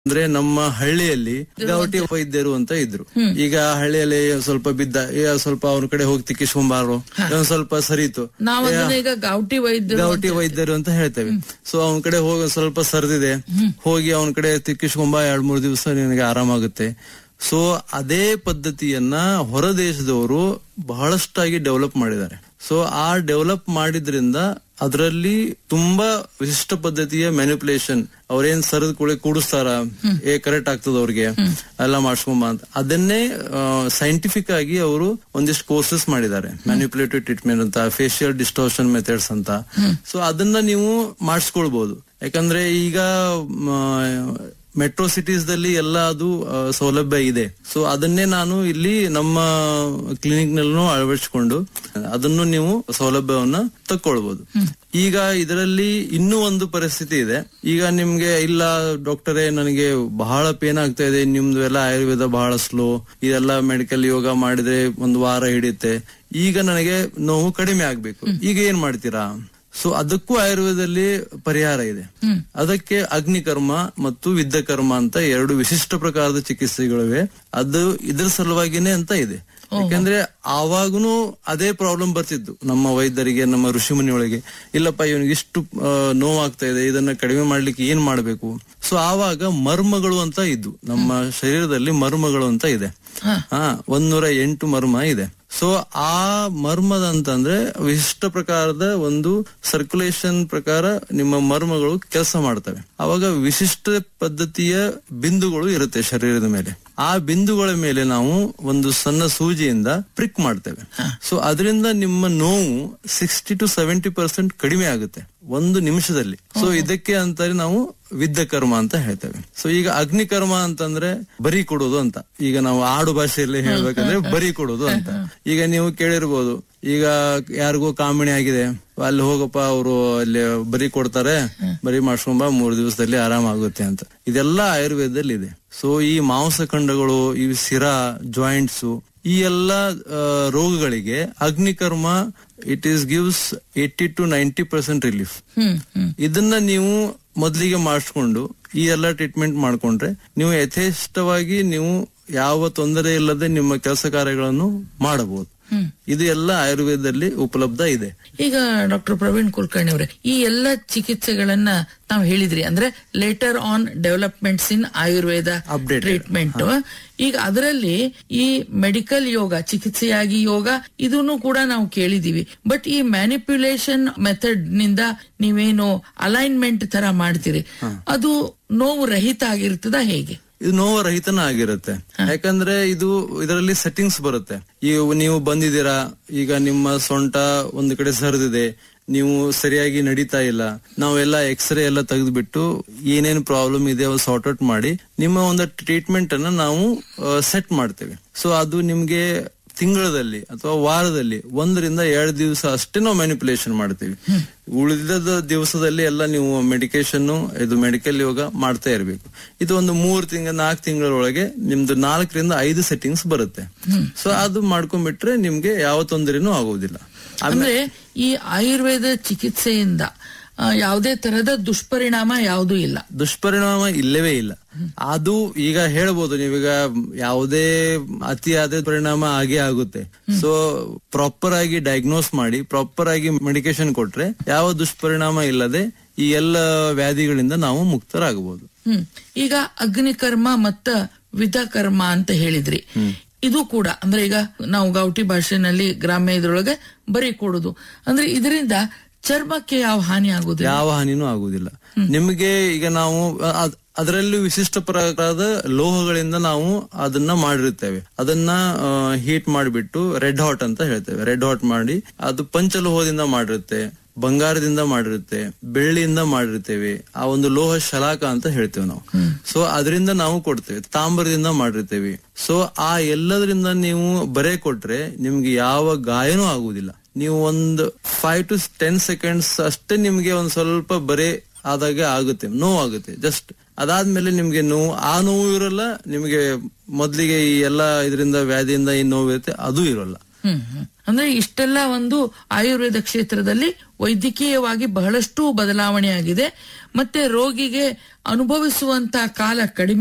ಅಂದ್ರೆ ನಮ್ಮ ಹಳ್ಳಿಯಲ್ಲಿ ಗೌಟಿ ವೈದ್ಯರು ಅಂತ ಇದ್ರು ಈಗ ಹಳ್ಳಿಯಲ್ಲಿ ಸ್ವಲ್ಪ ಬಿದ್ದ ಈಗ ಸ್ವಲ್ಪ ಅವ್ರ ಕಡೆ ಹೋಗಿ ತಿಕ್ಕಿಸ್ಕೊಂಬಾರು ಒಂದ್ ಸ್ವಲ್ಪ ಸರಿತು ನಾವ್ ಅದನ್ನ ಈಗ ಗೌಟಿ ವೈದ್ಯರು ಗೌಟಿ ವೈದ್ಯರು ಅಂತ ಹೇಳ್ತೇವೆ ಸೊ ಅವನ ಕಡೆ ಹೋಗಿ ಸ್ವಲ್ಪ ಸರ್ದಿದೆ ಹೋಗಿ ಅವನ ಕಡೆ ತಿಕ್ಕಿಸ್ಕೊಂಬ ಎರಡ್ ಮೂರ್ ದಿವಸ ನಿನಗೆ ಆರಾಮಾಗುತ್ತೆ ಸೊ ಅದೇ ಪದ್ಧತಿಯನ್ನ ಹೊರ ದೇಶದವರು ಬಹಳಷ್ಟಾಗಿ ಡೆವಲಪ್ ಮಾಡಿದ್ದಾರೆ ಸೊ ಆ ಡೆವಲಪ್ ಮಾಡಿದ್ರಿಂದ ಅದರಲ್ಲಿ ತುಂಬಾ ವಿಶಿಷ್ಟ ಪದ್ಧತಿಯ ಮ್ಯಾನಿಪುಲೇಷನ್ ಅವ್ರೇನ್ ಸರದ ಕೂಳೆ ಕೂಡಿಸ್ತಾರ ಏ ಕರೆಕ್ಟ್ ಆಗ್ತದ ಅವ್ರಿಗೆ ಎಲ್ಲ ಮಾಡ್ಸ್ಕೊಂಬ ಅಂತ ಅದನ್ನೇ ಸೈಂಟಿಫಿಕ್ ಆಗಿ ಅವರು ಒಂದಿಷ್ಟು ಕೋರ್ಸಸ್ ಮಾಡಿದ್ದಾರೆ ಮ್ಯಾನಿಪುಲೇಟಿವ್ ಟ್ರೀಟ್ಮೆಂಟ್ ಅಂತ ಫೇಶಿಯಲ್ ಡಿಸ್ಟೋರ್ಷನ್ ಮೆಥಡ್ಸ್ ಅಂತ ಸೊ ಅದನ್ನ ನೀವು ಮಾಡಿಸ್ಕೊಳ್ಬಹುದು ಯಾಕಂದ್ರೆ ಈಗ ಮೆಟ್ರೋ ಸಿಟೀಸ್ ದಲ್ಲಿ ಎಲ್ಲ ಅದು ಆ, ಸೌಲಭ್ಯ ಇದೆ ಸೊ ಅದನ್ನೇ ನಾನು ಇಲ್ಲಿ ನಮ್ಮ ಕ್ಲಿನಿಕ್ ನಲ್ಲೂ ಅಳವಡಿಸಿಕೊಂಡು ಅದನ್ನು ನೀವು ಸೌಲಭ್ಯವನ್ನ ತಕ್ಕೊಳ್ಬಹುದು ಈಗ ಇದರಲ್ಲಿ ಇನ್ನೂ ಒಂದು ಪರಿಸ್ಥಿತಿ ಇದೆ ಈಗ ನಿಮ್ಗೆ ಇಲ್ಲ ಡಾಕ್ಟರೇ ನನಗೆ ಬಹಳ ಪೇನ್ ಆಗ್ತಾ ಇದೆ ನಿಮ್ದು ಎಲ್ಲ ಆಯುರ್ವೇದ ಬಹಳ ಸ್ಲೋ ಇದೆಲ್ಲ ಮೆಡಿಕಲ್ ಯೋಗ ಮಾಡಿದ್ರೆ ಒಂದು ವಾರ ಹಿಡಿಯುತ್ತೆ ಈಗ ನನಗೆ ನೋವು ಕಡಿಮೆ ಆಗ್ಬೇಕು ಈಗ ಏನ್ ಮಾಡ್ತೀರಾ ಸೊ ಅದಕ್ಕೂ ಆಯುರ್ವೇದದಲ್ಲಿ ಪರಿಹಾರ ಇದೆ ಅದಕ್ಕೆ ಅಗ್ನಿಕರ್ಮ ಮತ್ತು ವಿದ್ಯಕರ್ಮ ಅಂತ ಎರಡು ವಿಶಿಷ್ಟ ಪ್ರಕಾರದ ಚಿಕಿತ್ಸೆಗಳಿವೆ ಅದು ಇದ್ರ ಸಲುವಾಗಿನೇ ಅಂತ ಇದೆ ಯಾಕಂದ್ರೆ ಆವಾಗನು ಅದೇ ಪ್ರಾಬ್ಲಮ್ ಬರ್ತಿತ್ತು ನಮ್ಮ ವೈದ್ಯರಿಗೆ ನಮ್ಮ ಋಷಿಮುನಿಯೊಳಗೆ ಇಲ್ಲಪ್ಪ ಇವನಿಗೆ ಇಷ್ಟು ಆ, ನೋವಾಗ್ತಾ ಇದೆ ಇದನ್ನ ಕಡಿಮೆ ಮಾಡ್ಲಿಕ್ಕೆ ಏನ್ ಮಾಡ್ಬೇಕು ಸೊ ಆವಾಗ ಮರ್ಮಗಳು ಅಂತ ಇದ್ದು ನಮ್ಮ ಶರೀರದಲ್ಲಿ ಮರ್ಮಗಳು ಅಂತ ಇದೆ ಹಾ ಒಂದೂರ ಎಂಟು ಮರ್ಮ ಇದೆ ಸೊ ಆ ಮರ್ಮದ ಅಂತಂದ್ರೆ ವಿಶಿಷ್ಟ ಪ್ರಕಾರದ ಒಂದು ಸರ್ಕ್ಯುಲೇಷನ್ ಪ್ರಕಾರ ನಿಮ್ಮ ಮರ್ಮಗಳು ಕೆಲಸ ಮಾಡ್ತವೆ ಅವಾಗ ವಿಶಿಷ್ಟ ಪದ್ಧತಿಯ ಬಿಂದುಗಳು ಇರುತ್ತೆ ಶರೀರದ ಮೇಲೆ ಆ ಬಿಂದುಗಳ ಮೇಲೆ ನಾವು ಒಂದು ಸಣ್ಣ ಸೂಜಿಯಿಂದ ಪ್ರಿಕ್ ಮಾಡ್ತೇವೆ ಸೊ ಅದರಿಂದ ನಿಮ್ಮ ನೋವು ಸಿಕ್ಸ್ಟಿ ಟು ಸೆವೆಂಟಿ ಪರ್ಸೆಂಟ್ ಕಡಿಮೆ ಆಗುತ್ತೆ ಒಂದು ನಿಮಿಷದಲ್ಲಿ ಸೊ ಇದಕ್ಕೆ ಅಂತಾರೆ ನಾವು ವಿದ್ಯಕರ್ಮ ಅಂತ ಹೇಳ್ತೇವೆ ಸೊ ಈಗ ಅಗ್ನಿಕರ್ಮ ಅಂತಂದ್ರೆ ಬರಿ ಕೊಡೋದು ಅಂತ ಈಗ ನಾವು ಆಡು ಭಾಷೆಯಲ್ಲಿ ಹೇಳ್ಬೇಕಂದ್ರೆ ಬರಿ ಕೊಡೋದು ಅಂತ ಈಗ ನೀವು ಕೇಳಿರ್ಬೋದು ಈಗ ಯಾರಿಗೋ ಕಾಮಿಣಿ ಆಗಿದೆ ಅಲ್ಲಿ ಹೋಗಪ್ಪ ಅವರು ಅಲ್ಲಿ ಬರಿ ಕೊಡ್ತಾರೆ ಬರಿ ಮಾಡ್ಸ್ಕೊಂಬ ಮೂರ್ ದಿವಸದಲ್ಲಿ ಆರಾಮ ಆಗುತ್ತೆ ಅಂತ ಇದೆಲ್ಲ ಆಯುರ್ವೇದದಲ್ಲಿ ಇದೆ ಸೊ ಈ ಮಾಂಸಖಂಡಗಳು ಈ ಸಿರ ಜಾಯಿಂಟ್ಸ್ ಈ ಎಲ್ಲ ಆ, ರೋಗಗಳಿಗೆ ಅಗ್ನಿಕರ್ಮ it is gives eighty to ninety percent relief hmm hmm ಇದನ್ನ ನೀವು ಮೊದಲಿಗೆ ಮಾಡಿಸ್ಕೊಂಡು ಈ ಎಲ್ಲ ಟ್ರೀಟ್ಮೆಂಟ್ ಮಾಡ್ಕೊಂಡ್ರೆ ನೀವು ಯಥೇಷ್ಟವಾಗಿ ನೀವು ಯಾವ ತೊಂದರೆ ಇಲ್ಲದೆ ನಿಮ್ಮ ಕೆಲಸ ಕಾರ್ಯಗಳನ್ನು ಮಾಡಬಹುದು ಇದು ಎಲ್ಲ ಆಯುರ್ವೇದದಲ್ಲಿ ಉಪಲಬ್ಧ ಇದೆ ಈಗ ಡಾಕ್ಟರ್ ಪ್ರವೀಣ್ ಕುಲಕರ್ಣಿ ಅವರೇ ಈ ಎಲ್ಲ ಚಿಕಿತ್ಸೆಗಳನ್ನ ನಾವು ಹೇಳಿದ್ರಿ ಅಂದ್ರೆ later on developments in Ayurveda Updated. Treatment ಈಗ ಅದರಲ್ಲಿ ಈ ಮೆಡಿಕಲ್ ಯೋಗ ಚಿಕಿತ್ಸೆಯಾಗಿ ಯೋಗ ಇದನ್ನು ಕೂಡ ನಾವು ಕೇಳಿದೀವಿ ಬಟ್ ಈ ಮ್ಯಾನಿಪ್ಯುಲೇಷನ್ ಮೆಥಡ್ ನಿಂದ ನೀವೇನು ಅಲೈನ್ಮೆಂಟ್ ತರ ಮಾಡ್ತೀರಿ ಅದು ನೋವು ರಹಿತ ಆಗಿರ್ತದ ಹೇಗೆ ಇದು ನೋವು ರಹಿತನ ಆಗಿರುತ್ತೆ ಯಾಕಂದ್ರೆ ಇದು ಇದರಲ್ಲಿ ಸೆಟ್ಟಿಂಗ್ಸ್ ಬರುತ್ತೆ ಈಗ ನೀವು ಬಂದಿದ್ದೀರಾ ಈಗ ನಿಮ್ಮ ಸೊಂಟ ಒಂದು ಕಡೆ ಸರಿದಿದೆ ನೀವು ಸರಿಯಾಗಿ ನಡೀತಾ ಇಲ್ಲ ನಾವೆಲ್ಲ ಎಕ್ಸ್ರೇ ಎಲ್ಲ ತೆಗೆದ್ಬಿಟ್ಟು ಏನೇನು ಪ್ರಾಬ್ಲಮ್ ಇದೆ ಅವು ಸಾರ್ಟ್ ಔಟ್ ಮಾಡಿ ನಿಮ್ಮ ಒಂದು ಟ್ರೀಟ್ಮೆಂಟ್ ಅನ್ನ ನಾವು ಸೆಟ್ ಮಾಡ್ತೇವೆ ಸೊ ಅದು ನಿಮ್ಗೆ ತಿಂಗಳಲ್ಲಿ ಅಥವಾ ವಾರದಲ್ಲಿ ಒಂದರಿಂದ ಎರಡು ದಿವಸ ಅಷ್ಟೇ ನಾವು ಮ್ಯಾನಿಪುಲೇಷನ್ ಮಾಡ್ತೀವಿ ಉಳಿದ ದಿವಸದಲ್ಲಿ ಎಲ್ಲ ನೀವು ಮೆಡಿಕೇಶನ್ ಇದು ಮೆಡಿಕಲ್ ಯೋಗ ಮಾಡ್ತಾ ಇರಬೇಕು ಇದು ಒಂದು ಮೂರ್ ತಿಂಗಳ ನಾಲ್ಕು ತಿಂಗಳೊಳಗೆ ನಿಮ್ದು ನಾಲ್ಕರಿಂದ ಐದು ಸೆಟ್ಟಿಂಗ್ಸ್ ಬರುತ್ತೆ ಸೊ ಅದು ಮಾಡ್ಕೊಂಡ್ಬಿಟ್ರೆ ನಿಮ್ಗೆ ಯಾವ ತೊಂದರೆನೂ ಆಗುವುದಿಲ್ಲ ಅಂದ್ರೆ ಈ ಆಯುರ್ವೇದ ಚಿಕಿತ್ಸೆಯಿಂದ ಆ, ಯಾವುದೇ ತರಹದ ದುಷ್ಪರಿಣಾಮ ಯಾವುದೂ ಇಲ್ಲ ದುಷ್ಪರಿಣಾಮ ಇಲ್ಲವೇ ಇಲ್ಲ ಅದು ಈಗ ಹೇಳ್ಬೋದು ನೀವೀಗ ಯಾವುದೇ ಅತಿಯಾದ ಪರಿಣಾಮ ಆಗೇ ಆಗುತ್ತೆ ಸೊ ಪ್ರಾಪರ್ ಆಗಿ ಡಯಾಗ್ನೋಸ್ ಮಾಡಿ ಪ್ರಾಪರ್ ಆಗಿ ಮೆಡಿಕೇಶನ್ ಕೊಟ್ರೆ ಯಾವ ದುಷ್ಪರಿಣಾಮ ಇಲ್ಲದೆ ಈ ಎಲ್ಲ ವ್ಯಾಧಿಗಳಿಂದ ನಾವು ಮುಕ್ತರಾಗಬಹುದು ಹ್ಮ್ ಈಗ ಅಗ್ನಿಕರ್ಮ ಮತ್ತ ವಿಧಕರ್ಮ ಅಂತ ಹೇಳಿದ್ರಿ ಇದು ಕೂಡ ಅಂದ್ರೆ ಈಗ ನಾವು ಗೌಟಿ ಭಾಷೆನಲ್ಲಿ ಗ್ರಾಮ್ಯ ಇದ್ರೊಳಗೆ ಬರೀ ಕೊಡುದು ಅಂದ್ರೆ ಇದರಿಂದ ಚರ್ಮಕ್ಕೆ ಯಾವ ಹಾನಿ ಆಗುದಿಲ್ಲ ಯಾವ ಹಾನಿನೂ ಆಗುವುದಿಲ್ಲ ನಿಮಗೆ ಈಗ ನಾವು ಅದ್- ಅದರಲ್ಲೂ ವಿಶಿಷ್ಟ ಪ್ರಕಾರದ ಲೋಹಗಳಿಂದ ನಾವು ಅದನ್ನ ಮಾಡಿರುತ್ತೇವೆ ಅದನ್ನ ಹೀಟ್ ಮಾಡಿಬಿಟ್ಟು ರೆಡ್ ಹಾಟ್ ಅಂತ ಹೇಳ್ತೇವೆ ರೆಡ್ ಹಾಟ್ ಮಾಡಿ ಅದು ಪಂಚಲೋಹದಿಂದ ಮಾಡಿರುತ್ತೆ ಬಂಗಾರದಿಂದ ಮಾಡಿರುತ್ತೆ ಬೆಳ್ಳಿಯಿಂದ ಮಾಡಿರ್ತೇವೆ ಆ ಒಂದು ಲೋಹ ಶಲಾಕ ಅಂತ ಹೇಳ್ತೇವೆ ನಾವು ಸೊ ಅದರಿಂದ ನಾವು ಕೊಡ್ತೇವೆ ತಾಮ್ರದಿಂದ ಮಾಡಿರ್ತೇವೆ ಸೊ ಆ ಎಲ್ಲದರಿಂದ ನೀವು ಬರೆ ಕೊಟ್ರೆ ನಿಮ್ಗೆ ಯಾವ ಗಾಯನೂ ಆಗುವುದಿಲ್ಲ ನೀವು ಒಂದು ಫೈವ್ ಟು ಟೆನ್ ಸೆಕೆಂಡ್ಸ್ ಅಷ್ಟೇ ನಿಮ್ಗೆ ಒಂದ್ ಸ್ವಲ್ಪ ಬರೆ ಆದಾಗ ಆಗುತ್ತೆ ನೋವು ಆಗುತ್ತೆ ಜಸ್ಟ್ ಅದಾದ್ಮೇಲೆ ನಿಮ್ಗೆ ನೋವು ಆ ನೋವು ಇರಲ್ಲ ನಿಮ್ಗೆ ಮೊದ್ಲಿಗೆ ಈ ಎಲ್ಲಾ ಇದರಿಂದ ವ್ಯಾಧಿಯಿಂದ ಈ ನೋವು ಇರುತ್ತೆ ಅದು ಇರೋಲ್ಲ ಹ್ಮ್ ಹ್ಮ್. ಅಂದ್ರೆ ಇಷ್ಟೆಲ್ಲ ಒಂದು ಆಯುರ್ವೇದ ಕ್ಷೇತ್ರದಲ್ಲಿ ವೈದ್ಯಕೀಯವಾಗಿ ಬಹಳಷ್ಟು ಬದಲಾವಣೆ ಆಗಿದೆ ಮತ್ತೆ ರೋಗಿಗೆ ಅನುಭವಿಸುವಂತ ಕಾಲ ಕಡಿಮೆ